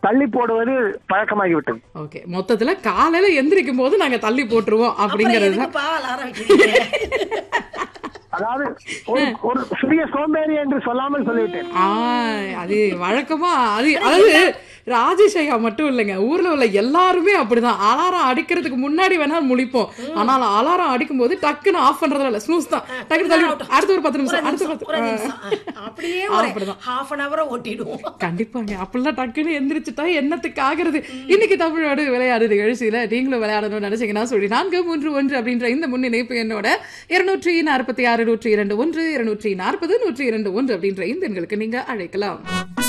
தள்ளி போடுவது பழக்கமாகிவிட்டது ஓகே மொத்தத்துல காலையில எந்திரிக்கும் போது நாங்க தள்ளி போட்டுருவோம் அப்புறம் அப்படிங்கிறது தான் எதுக்குப்பா அலாரம் வைக்கிறீங்க அதாவது ஒரு ஒரு சிறிய சோம்பேறி என்று சொல்லாமல் சொல்லிவிட்டேன் ஆ அது வழக்கமா அது அதாவது ராஜேஷ் ஐயா மட்டும் இல்லைங்க ஊர்ல உள்ள எல்லாருமே அப்படிதான் அலாரம் அடிக்கிறதுக்கு முன்னாடி வேணா முழிப்போம் ஆனால் அலாரம் அடிக்கும் போது டக்குன்னு ஆஃப் பண்றதுல இல்ல ஸ்னூஸ் தான் டக்குனு தள்ளி விட்டு, அடுத்த ஒரு பத்து ஒரு நிமிஷம் அடுத்த நிமிஷம், பத்து ஒரு ஆ. நிமிஷம். ஆ, அப்படியே ஒரு அப்படிதான். ஹாஃப் அன் ஹவரை ஓட்டிடுவோம் கண்டிப்பாங்க அப்படிலாம் டக்குன்னு எந்திரிச்சுட்டா என்னத்துக்கு ஆகிறது இன்னைக்கு தமிழோடு விளையாடு நிகழ்ச்சியில நீங்களும் விளையாடணும்னு நினைச்சீங்கன்னா சொல்லி நான்கு மூன்று ஒன்று அப்படின்ற இந்த முன்னிணைப்பு என்னோட இருநூற்றி நாற்பத்தி ஆறு நூற்றி இரண்டு ஒன்று இருநூற்றி நாற்பது நூற்றி இரண்டு ஒன்று அப்படின்ற இந்த எண்களுக்கு நீங்க அழைக்கலாம்